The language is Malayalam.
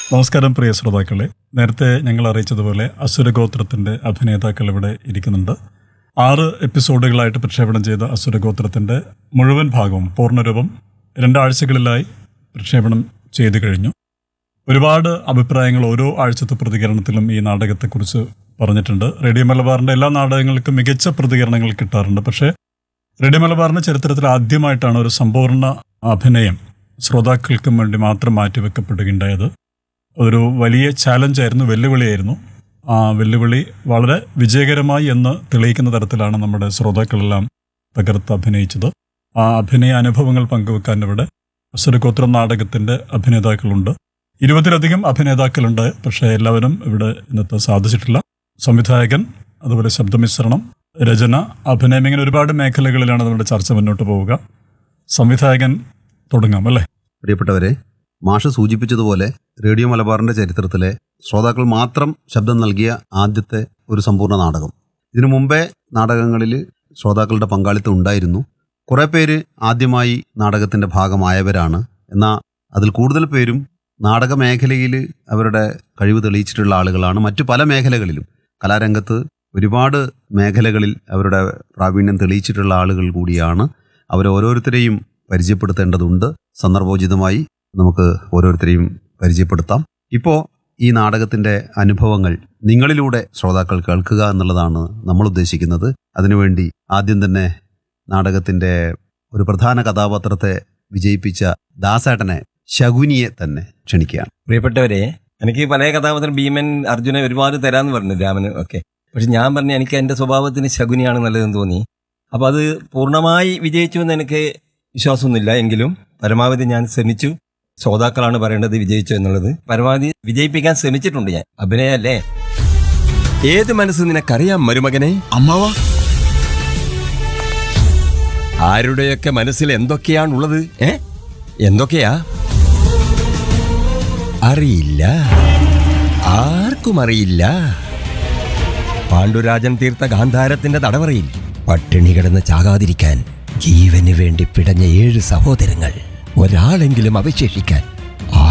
നമസ്കാരം പ്രിയ ശ്രോതാക്കളെ നേരത്തെ ഞങ്ങൾ അറിയിച്ചതുപോലെ അസുരഗോത്രത്തിന്റെ അഭിനേതാക്കൾ ഇവിടെ ഇരിക്കുന്നുണ്ട് ആറ് എപ്പിസോഡുകളായിട്ട് പ്രക്ഷേപണം ചെയ്ത അസുരഗോത്രത്തിന്റെ മുഴുവൻ ഭാഗവും പൂർണ്ണരൂപം രണ്ടാഴ്ചകളിലായി പ്രക്ഷേപണം ചെയ്തു കഴിഞ്ഞു ഒരുപാട് അഭിപ്രായങ്ങൾ ഓരോ ആഴ്ചത്തെ പ്രതികരണത്തിലും ഈ നാടകത്തെക്കുറിച്ച് പറഞ്ഞിട്ടുണ്ട് റേഡിയോ മലബാറിന്റെ എല്ലാ നാടകങ്ങൾക്കും മികച്ച പ്രതികരണങ്ങൾ കിട്ടാറുണ്ട് പക്ഷേ റേഡിയോ മലബാറിന്റെ ചരിത്രത്തിൽ ആദ്യമായിട്ടാണ് ഒരു സമ്പൂർണ്ണ അഭിനയം ശ്രോതാക്കൾക്കും വേണ്ടി മാത്രം മാറ്റിവെക്കപ്പെടുകയുണ്ടായത് ഒരു വലിയ ചാലഞ്ചായിരുന്നു വെല്ലുവിളിയായിരുന്നു ആ വെല്ലുവിളി വളരെ വിജയകരമായി എന്ന് തെളിയിക്കുന്ന തരത്തിലാണ് നമ്മുടെ ശ്രോതാക്കളെല്ലാം തകർത്ത് അഭിനയിച്ചത് ആ അഭിനയ അനുഭവങ്ങൾ പങ്കുവെക്കാൻ ഇവിടെ അസുരഗോത്രം നാടകത്തിന്റെ അഭിനേതാക്കളുണ്ട് ഇരുപതിലധികം അഭിനേതാക്കളുണ്ട് പക്ഷേ എല്ലാവരും ഇവിടെ ഇന്നത്തെ സാധിച്ചിട്ടില്ല സംവിധായകൻ അതുപോലെ ശബ്ദമിശ്രണം രചന അഭിനയം ഇങ്ങനെ ഒരുപാട് മേഖലകളിലാണ് നമ്മുടെ ചർച്ച മുന്നോട്ട് പോവുക സംവിധായകൻ തുടങ്ങാം അല്ലേ പ്രിയപ്പെട്ടവരെ മാഷ് സൂചിപ്പിച്ചതുപോലെ റേഡിയോ മലബാറിന്റെ ചരിത്രത്തിലെ ശ്രോതാക്കൾ മാത്രം ശബ്ദം നൽകിയ ആദ്യത്തെ ഒരു സമ്പൂർണ്ണ നാടകം ഇതിനു മുമ്പേ നാടകങ്ങളിൽ ശ്രോതാക്കളുടെ പങ്കാളിത്തം ഉണ്ടായിരുന്നു കുറേ പേര് ആദ്യമായി നാടകത്തിന്റെ ഭാഗമായവരാണ് എന്നാൽ അതിൽ കൂടുതൽ പേരും നാടക മേഖലയിൽ അവരുടെ കഴിവ് തെളിയിച്ചിട്ടുള്ള ആളുകളാണ് മറ്റു പല മേഖലകളിലും കലാരംഗത്ത് ഒരുപാട് മേഖലകളിൽ അവരുടെ പ്രാവീണ്യം തെളിയിച്ചിട്ടുള്ള ആളുകൾ കൂടിയാണ് അവരോരോരുത്തരെയും പരിചയപ്പെടുത്തേണ്ടതുണ്ട് സന്ദർഭോചിതമായി നമുക്ക് ഓരോരുത്തരെയും പരിചയപ്പെടുത്താം ഇപ്പോൾ ഈ നാടകത്തിന്റെ അനുഭവങ്ങൾ നിങ്ങളിലൂടെ ശ്രോതാക്കൾ കേൾക്കുക എന്നുള്ളതാണ് നമ്മൾ ഉദ്ദേശിക്കുന്നത് അതിനുവേണ്ടി ആദ്യം തന്നെ നാടകത്തിന്റെ ഒരു പ്രധാന കഥാപാത്രത്തെ വിജയിപ്പിച്ച ദാസേട്ടനെ ശകുനിയെ തന്നെ ക്ഷണിക്കുകയാണ് പ്രിയപ്പെട്ടവരെ എനിക്ക് പല കഥാപാത്രം ഭീമൻ അർജുന ഒരുപാട് തരാന്ന് പറഞ്ഞു രാമന് ഒക്കെ പക്ഷെ ഞാൻ പറഞ്ഞു എനിക്ക് എന്റെ സ്വഭാവത്തിന് ശകുനിയാണ് നല്ലതെന്ന് തോന്നി അപ്പൊ അത് പൂർണ്ണമായി വിജയിച്ചു എന്ന് എനിക്ക് വിശ്വാസമൊന്നുമില്ല എങ്കിലും പരമാവധി ഞാൻ ശ്രമിച്ചു ശ്രോതാക്കളാണ് പറയേണ്ടത് വിജയിച്ചു എന്നുള്ളത് പരമാവധി വിജയിപ്പിക്കാൻ ശ്രമിച്ചിട്ടുണ്ട് ഞാൻ അഭിനയല്ലേ ഏത് മനസ്സ് നിനക്കറിയാം മരുമകനെ അമ്മാവ ആരുടെയൊക്കെ മനസ്സിൽ എന്തൊക്കെയാണുള്ളത് ഏ എന്തൊക്കെയാ അറിയില്ല ആർക്കും അറിയില്ല പാണ്ഡുരാജൻ തീർത്ത ഗാന്ധാരത്തിന്റെ തടവറയിൽ പട്ടിണി കിടന്ന് ചാകാതിരിക്കാൻ ജീവന് വേണ്ടി പിടഞ്ഞ ഏഴ് സഹോദരങ്ങൾ ഒരാളെങ്കിലും അവശേഷിക്കാൻ